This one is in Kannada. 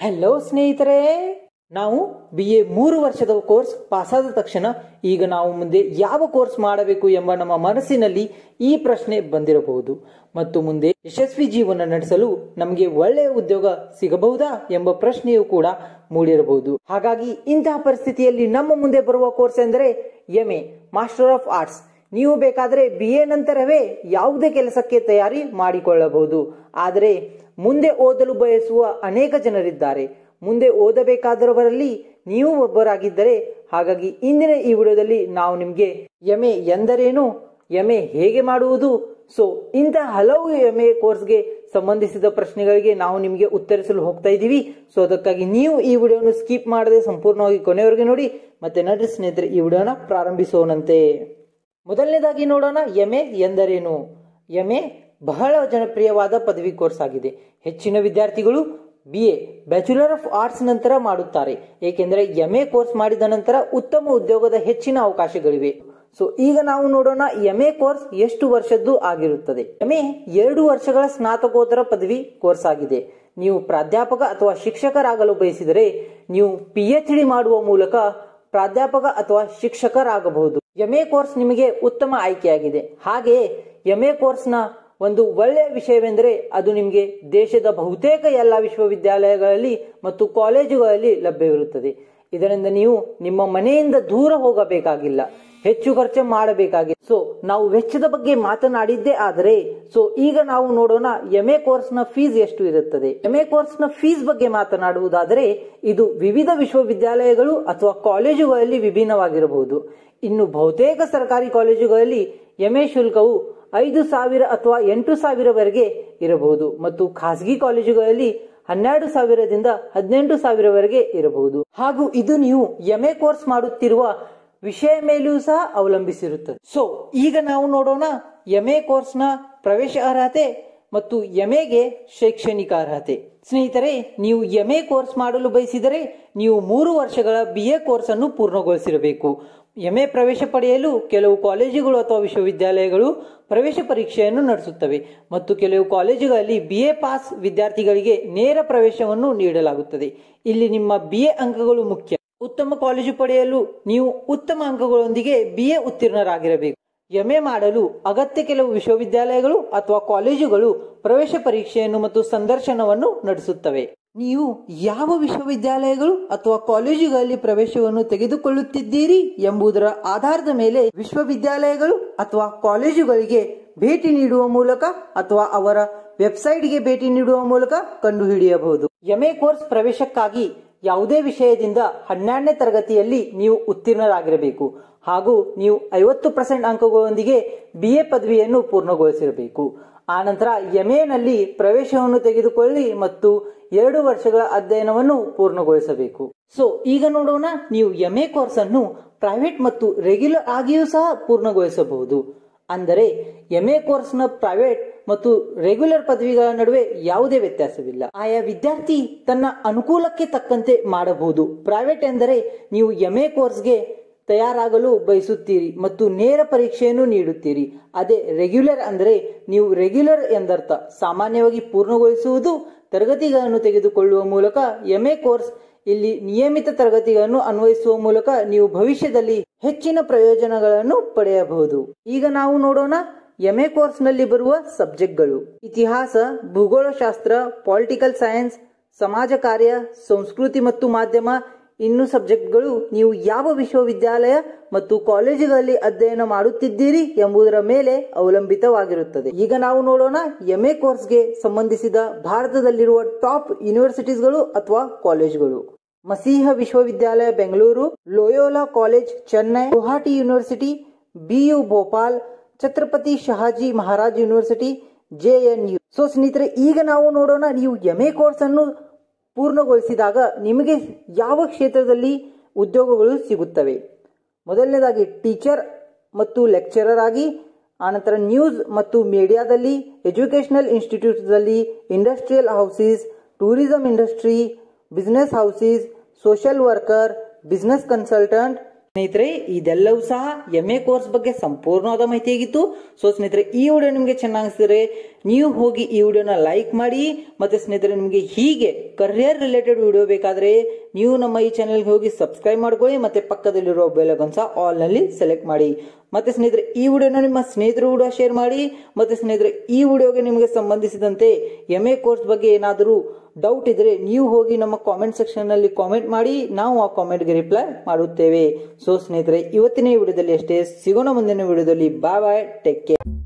ಹಲೋ ಸ್ನೇಹಿತರೆ ನಾವು ಬಿ ಎ ಮೂರು ವರ್ಷದ ಕೋರ್ಸ್ ಪಾಸಾದ ತಕ್ಷಣ ಈಗ ನಾವು ಮುಂದೆ ಯಾವ ಕೋರ್ಸ್ ಮಾಡಬೇಕು ಎಂಬ ನಮ್ಮ ಮನಸ್ಸಿನಲ್ಲಿ ಈ ಪ್ರಶ್ನೆ ಬಂದಿರಬಹುದು ಮತ್ತು ಮುಂದೆ ಯಶಸ್ವಿ ಜೀವನ ನಡೆಸಲು ನಮಗೆ ಒಳ್ಳೆಯ ಉದ್ಯೋಗ ಸಿಗಬಹುದಾ ಎಂಬ ಪ್ರಶ್ನೆಯೂ ಕೂಡ ಮೂಡಿರಬಹುದು ಹಾಗಾಗಿ ಇಂತಹ ಪರಿಸ್ಥಿತಿಯಲ್ಲಿ ನಮ್ಮ ಮುಂದೆ ಬರುವ ಕೋರ್ಸ್ ಎಂದರೆ M A master of arts ನೀವು ಬೇಕಾದರೆ ಬಿ ಎ ನಂತರವೇ ಯಾವುದೇ ಕೆಲಸಕ್ಕೆ ತಯಾರಿ ಮಾಡಿಕೊಳ್ಳಬಹುದು ಆದರೆ ಮುಂದೆ ಓದಲು ಬಯಸುವ ಅನೇಕ ಜನರಿದ್ದಾರೆ ಮುಂದೆ ಓದಬೇಕಾದವರಲ್ಲಿ ನೀವು ಒಬ್ಬರಾಗಿದ್ದರೆ ಹಾಗಾಗಿ ಇಂದಿನ ಈ ವಿಡಿಯೋದಲ್ಲಿ ನಾವು ನಿಮಗೆ ಎಂ ಎ ಎಂದರೇನು ಎಂ ಎ ಹೇಗೆ ಮಾಡುವುದು ಸೊ ಇಂತಹ ಹಲವು ಎಂ ಎ ಕೋರ್ಸ್ಗೆ ಸಂಬಂಧಿಸಿದ ಪ್ರಶ್ನೆಗಳಿಗೆ ನಾವು ನಿಮಗೆ ಉತ್ತರಿಸಲು ಹೋಗ್ತಾ ಇದ್ದೀವಿ ಸೊ ಅದಕ್ಕಾಗಿ ನೀವು ಈ ವಿಡಿಯೋನ ಸ್ಕಿಪ್ ಮಾಡದೆ ಸಂಪೂರ್ಣವಾಗಿ ಕೊನೆಯವರೆಗೆ ನೋಡಿ ಮತ್ತೆ ನಡ್ರಿ ಸ್ನೇಹಿತರೆ ಈ ವಿಡಿಯೋನ ಪ್ರಾರಂಭಿಸೋಣಂತೆ ಮೊದಲನೇದಾಗಿ ನೋಡೋಣ ಎಂ ಎ ಎಂದರೇನು ಎಂ ಎ ಬಹಳ ಜನಪ್ರಿಯವಾದ ಪದವಿ ಕೋರ್ಸ್ ಆಗಿದೆ ಹೆಚ್ಚಿನ ವಿದ್ಯಾರ್ಥಿಗಳು B A bachelor of arts ನಂತರ ಮಾಡುತ್ತಾರೆ ಏಕೆಂದರೆ ಎಂ ಎ ಕೋರ್ಸ್ ಮಾಡಿದ ನಂತರ ಉತ್ತಮ ಉದ್ಯೋಗದ ಹೆಚ್ಚಿನ ಅವಕಾಶಗಳಿವೆ ಸೊ ಈಗ ನಾವು ನೋಡೋಣ ಎಂ ಎ ಕೋರ್ಸ್ ಎಷ್ಟು ವರ್ಷದ್ದು ಆಗಿರುತ್ತದೆ ಎಂ ಎ ಎರಡು ವರ್ಷಗಳ ಸ್ನಾತಕೋತ್ತರ ಪದವಿ ಕೋರ್ಸ್ ಆಗಿದೆ ನೀವು ಪ್ರಾಧ್ಯಾಪಕ ಅಥವಾ ಶಿಕ್ಷಕರಾಗಲು ಬಯಸಿದರೆ ನೀವು ಪಿ ಎಚ್ ಡಿ ಮಾಡುವ ಮೂಲಕ ಪ್ರಾಧ್ಯಾಪಕ ಅಥವಾ ಶಿಕ್ಷಕರಾಗಬಹುದು ಎಂ ಎ ಕೋರ್ಸ್ ನಿಮಗೆ ಉತ್ತಮ ಆಯ್ಕೆಯಾಗಿದೆ ಹಾಗೆಯೇ ಎಂ ಎ ಕೋರ್ಸ್ನ ಒಂದು ಒಳ್ಳೆಯ ವಿಷಯವೆಂದರೆ ಅದು ನಿಮಗೆ ದೇಶದ ಬಹುತೇಕ ಎಲ್ಲ ವಿಶ್ವವಿದ್ಯಾಲಯಗಳಲ್ಲಿ ಮತ್ತು ಕಾಲೇಜುಗಳಲ್ಲಿ ಲಭ್ಯವಿರುತ್ತದೆ ಇದರಿಂದ ನೀವು ನಿಮ್ಮ ಮನೆಯಿಂದ ದೂರ ಹೋಗಬೇಕಾಗಿಲ್ಲ ಹೆಚ್ಚು ಖರ್ಚು ಮಾಡಬೇಕಾಗಿದೆ ಸೊ ನಾವು ವೆಚ್ಚದ ಬಗ್ಗೆ ಮಾತನಾಡಿದ್ದೇ ಆದರೆ ಸೊ ಈಗ ನಾವು ನೋಡೋಣ ಎಂ ಎ ಕೋರ್ಸ್ ನ ಫೀಸ್ ಎಷ್ಟು ಇರುತ್ತದೆ ಎಂ ಎ ಕೋರ್ಸ್ ನ ಫೀಸ್ ಬಗ್ಗೆ ಮಾತನಾಡುವುದಾದರೆ ಇದು ವಿವಿಧ ವಿಶ್ವವಿದ್ಯಾಲಯಗಳು ಅಥವಾ ಕಾಲೇಜುಗಳಲ್ಲಿ ವಿಭಿನ್ನವಾಗಿರಬಹುದು ಇನ್ನು ಬಹುತೇಕ ಸರ್ಕಾರಿ ಕಾಲೇಜುಗಳಲ್ಲಿ ಎಂ ಎ ಶುಲ್ಕವು ಐದು ಸಾವಿರ ಅಥವಾ ಎಂಟು ಸಾವಿರವರೆಗೆ ಇರಬಹುದು ಮತ್ತು ಖಾಸಗಿ ಕಾಲೇಜುಗಳಲ್ಲಿ ಹನ್ನೆರಡು ಸಾವಿರದಿಂದ ಹದಿನೆಂಟು ಸಾವಿರವರೆಗೆ ಇರಬಹುದು ಹಾಗೂ ಇದು ನೀವು ಎಂ ಎ ಕೋರ್ಸ್ ಮಾಡುತ್ತಿರುವ ವಿಷಯ ಮೇಲೆಯೂ ಸಹ ಅವಲಂಬಿಸಿರುತ್ತದೆ ಸೊ ಈಗ ನಾವು ನೋಡೋಣ ಎಂ ಎ ಕೋರ್ಸ್ ನ ಪ್ರವೇಶ ಅರ್ಹತೆ ಮತ್ತು ಎಗೆ ಶೈಕ್ಷಣಿಕ ಅರ್ಹತೆ ಸ್ನೇಹಿತರೆ ನೀವು ಎಂ ಎ ಕೋರ್ಸ್ ಮಾಡಲು ಬಯಸಿದರೆ ನೀವು ಮೂರು ವರ್ಷಗಳ ಬಿ ಎ ಕೋರ್ಸ್ ಅನ್ನು ಪೂರ್ಣಗೊಳಿಸಿರಬೇಕು ಎಂ ಎ ಪ್ರವೇಶ ಪಡೆಯಲು ಕೆಲವು ಕಾಲೇಜುಗಳು ಅಥವಾ ವಿಶ್ವವಿದ್ಯಾಲಯಗಳು ಪ್ರವೇಶ ಪರೀಕ್ಷೆಯನ್ನು ನಡೆಸುತ್ತವೆ ಮತ್ತು ಕೆಲವು ಕಾಲೇಜುಗಳಲ್ಲಿ ಬಿ ಎ ಪಾಸ್ ವಿದ್ಯಾರ್ಥಿಗಳಿಗೆ ನೇರ ಪ್ರವೇಶವನ್ನು ನೀಡಲಾಗುತ್ತದೆ ಇಲ್ಲಿ ನಿಮ್ಮ ಬಿ ಎ ಅಂಕಗಳು ಮುಖ್ಯ ಉತ್ತಮ ಕಾಲೇಜು ಪಡೆಯಲು ನೀವು ಉತ್ತಮ ಅಂಕಗಳೊಂದಿಗೆ ಬಿ ಎ ಉತ್ತೀರ್ಣರಾಗಿರಬೇಕು ಎಂ ಎ ಮಾಡಲು ಅಗತ್ಯ ಕೆಲವು ವಿಶ್ವವಿದ್ಯಾಲಯಗಳು ಅಥವಾ ಕಾಲೇಜುಗಳು ಪ್ರವೇಶ ಪರೀಕ್ಷೆಯನ್ನು ಮತ್ತು ಸಂದರ್ಶನವನ್ನು ನಡೆಸುತ್ತವೆ ನೀವು ಯಾವ ವಿಶ್ವವಿದ್ಯಾಲಯಗಳು ಅಥವಾ ಕಾಲೇಜುಗಳಲ್ಲಿ ಪ್ರವೇಶವನ್ನು ತೆಗೆದುಕೊಳ್ಳುತ್ತಿದ್ದೀರಿ ಎಂಬುದರ ಆಧಾರದ ಮೇಲೆ ವಿಶ್ವವಿದ್ಯಾಲಯಗಳು ಅಥವಾ ಕಾಲೇಜುಗಳಿಗೆ ಭೇಟಿ ನೀಡುವ ಮೂಲಕ ಅಥವಾ ಅವರ ವೆಬ್ಸೈಟ್ಗೆ ಭೇಟಿ ನೀಡುವ ಮೂಲಕ ಕಂಡುಹಿಡಿಯಬಹುದು ಎಂ ಎ ಕೋರ್ಸ್ ಪ್ರವೇಶಕ್ಕಾಗಿ ಯಾವುದೇ ವಿಷಯದಿಂದ ಹನ್ನೆರಡನೇ ತರಗತಿಯಲ್ಲಿ ನೀವು ಉತ್ತೀರ್ಣರಾಗಿರಬೇಕು ಹಾಗೂ ನೀವು ಐವತ್ತು ಪರ್ಸೆಂಟ್ ಅಂಕಗಳೊಂದಿಗೆ ಬಿ ಎ ಪದವಿಯನ್ನು ಪೂರ್ಣಗೊಳಿಸಿರಬೇಕು ಆನಂತರ ಎಂ ನಲ್ಲಿ ಪ್ರವೇಶವನ್ನು ತೆಗೆದುಕೊಳ್ಳಿ ಮತ್ತು ಎರಡು ವರ್ಷಗಳ ಅಧ್ಯಯನವನ್ನು ಪೂರ್ಣಗೊಳಿಸಬೇಕು ಸೊ ಈಗ ನೋಡೋಣ ನೀವು ಎಂ ಎ ಕೋರ್ಸ್ ಅನ್ನು ಪ್ರೈವೇಟ್ ಮತ್ತು ರೆಗ್ಯುಲರ್ ಆಗಿಯೂ ಸಹ ಪೂರ್ಣಗೊಳಿಸಬಹುದು ಅಂದರೆ ಎಂ ಎ ಕೋರ್ಸ್ನ ಪ್ರೈವೇಟ್ ಮತ್ತು ರೆಗ್ಯುಲರ್ ಪದವಿಗಳ ನಡುವೆ ಯಾವುದೇ ವ್ಯತ್ಯಾಸವಿಲ್ಲ ಆಯಾ ವಿದ್ಯಾರ್ಥಿ ತನ್ನ ಅನುಕೂಲಕ್ಕೆ ತಕ್ಕಂತೆ ಮಾಡಬಹುದು ಪ್ರೈವೇಟ್ ಎಂದರೆ ನೀವು ಎಂ ಎ ಕೋರ್ಸ್ಗೆ ತಯಾರಾಗಲು ಬಯಸುತ್ತೀರಿ ಮತ್ತು ನೇರ ಪರೀಕ್ಷೆಯನ್ನು ನೀಡುತ್ತೀರಿ ಅದೇ ರೆಗ್ಯುಲರ್ ಅಂದರೆ ನೀವು ರೆಗ್ಯುಲರ್ ಎಂದರ್ಥ ಸಾಮಾನ್ಯವಾಗಿ ಪೂರ್ಣಗೊಳಿಸುವುದು ತರಗತಿಗಳನ್ನು ತೆಗೆದುಕೊಳ್ಳುವ ಮೂಲಕ ಎಂ ಎ ಕೋರ್ಸ್ ಇಲ್ಲಿ ನಿಯಮಿತ ತರಗತಿಗಳನ್ನು ಅನ್ವಯಿಸುವ ಮೂಲಕ ನೀವು ಭವಿಷ್ಯದಲ್ಲಿ ಹೆಚ್ಚಿನ ಪ್ರಯೋಜನಗಳನ್ನು ಪಡೆಯಬಹುದು ಈಗ ನಾವು ನೋಡೋಣ ಎಂ ಎ ಕೋರ್ಸ್ ನಲ್ಲಿ ಬರುವ ಸಬ್ಜೆಕ್ಟ್ಗಳು ಇತಿಹಾಸ ಭೂಗೋಳಶಾಸ್ತ್ರ ಪೊಲಿಟಿಕಲ್ ಸೈನ್ಸ್ ಸಮಾಜ ಕಾರ್ಯ ಸಂಸ್ಕೃತಿ ಮತ್ತು ಮಾಧ್ಯಮ ಇನ್ನು ಸಬ್ಜೆಕ್ಟ್ಗಳು ನೀವು ಯಾವ ವಿಶ್ವವಿದ್ಯಾಲಯ ಮತ್ತು ಕಾಲೇಜುಗಳಲ್ಲಿ ಅಧ್ಯಯನ ಮಾಡುತ್ತಿದ್ದೀರಿ ಎಂಬುದರ ಮೇಲೆ ಅವಲಂಬಿತವಾಗಿರುತ್ತದೆ ಈಗ ನಾವು ನೋಡೋಣ ಎಂ ಎ ಕೋರ್ಸ್ಗೆ ಸಂಬಂಧಿಸಿದ ಭಾರತದಲ್ಲಿರುವ ಟಾಪ್ ಯೂನಿವರ್ಸಿಟೀಸ್ಗಳು ಅಥವಾ ಕಾಲೇಜುಗಳು ಮಸೀಹ ವಿಶ್ವವಿದ್ಯಾಲಯ Bengaluru Loyola college Chennai Guwahati university BU Bhopal Chhatrapati Shahaji Maharaj university JNU so ಸ್ನೇಹಿತರೆ ಈಗ ನಾವು ನೋಡೋಣ ನೀವು ಎಂ ಎ ಕೋರ್ಸ್ ಅನ್ನು ಪೂರ್ಣಗೊಳಿಸಿದಾಗ ನಿಮಗೆ ಯಾವ ಕ್ಷೇತ್ರದಲ್ಲಿ ಉದ್ಯೋಗಗಳು ಸಿಗುತ್ತವೆ ಮೊದಲನೇದಾಗಿ ಟೀಚರ್ ಮತ್ತು ಲೆಕ್ಚರರ್ ಆಗಿ ಆನಂತರ ನ್ಯೂಸ್ ಮತ್ತು ಮೀಡಿಯಾದಲ್ಲಿ ಎಜುಕೇಷನಲ್ ಇನ್ಸ್ಟಿಟ್ಯೂಟ್ದಲ್ಲಿ industrial houses tourism industry business houses social worker business consultant ಸ್ನೇಹಿತರೆ ಇದೆಲ್ಲವೂ ಸಹ ಎಂ ಎ ಕೋರ್ಸ್ ಬಗ್ಗೆ ಸಂಪೂರ್ಣವಾದ ಮಾಹಿತಿ ಆಗಿತ್ತು ಸೊ ಸ್ನೇಹಿತರೆ ಈ ವಿಡಿಯೋ ನಿಮಗೆ ಚೆನ್ನಾಗಿ ಅನಿಸಿದ್ರೆ ನೀವು ಹೋಗಿ ಈ ವಿಡಿಯೋನ ಲೈಕ್ ಮಾಡಿ ಮತ್ತೆ ಸ್ನೇಹಿತರೆ ನಿಮಗೆ ಹೀಗೆ ಕರಿಯರ್ ರಿಲೇಟೆಡ್ ವಿಡಿಯೋ ಬೇಕಾದ್ರೆ ನೀವು ನಮ್ಮ ಈ ಚಾನೆಲ್ಗೆ ಹೋಗಿ ಸಬ್ಸ್ಕ್ರೈಬ್ ಮಾಡ್ಕೊಳ್ಳಿ ಮತ್ತೆ ಪಕ್ಕದಲ್ಲಿರುವ ಬೆಲಗನ್ ಸಹ ಆಲ್ ನಲ್ಲಿ ಸೆಲೆಕ್ಟ್ ಮಾಡಿ ಮತ್ತೆ ಸ್ನೇಹಿತರೆ ಈ ವಿಡಿಯೋನ ನಿಮ್ಮ ಸ್ನೇಹಿತರು ಕೂಡ ಶೇರ್ ಮಾಡಿ ಮತ್ತೆ ಸ್ನೇಹಿತರೆ ಈ ವಿಡಿಯೋಗೆ ನಿಮಗೆ ಸಂಬಂಧಿಸಿದಂತೆ ಎಂ ಎ ಕೋರ್ಸ್ ಬಗ್ಗೆ ಏನಾದರೂ ಡೌಟ್ ಇದ್ರೆ ನೀವು ಹೋಗಿ ನಮ್ಮ ಕಾಮೆಂಟ್ ಸೆಕ್ಷನ್ ನಲ್ಲಿ ಕಾಮೆಂಟ್ ಮಾಡಿ ನಾವು ಆ ಕಾಮೆಂಟ್ಗೆ ರಿಪ್ಲೈ ಮಾಡುತ್ತೇವೆ ಸೊ ಸ್ನೇಹಿತರೆ ಇವತ್ತಿನ ಈ ವಿಡಿಯೋದಲ್ಲಿ ಅಷ್ಟೇ ಸಿಗೋಣ ಮುಂದಿನ ವಿಡಿಯೋದಲ್ಲಿ ಬಾಯ್ ಬಾಯ್ ಟೇಕ್ ಕೇರ್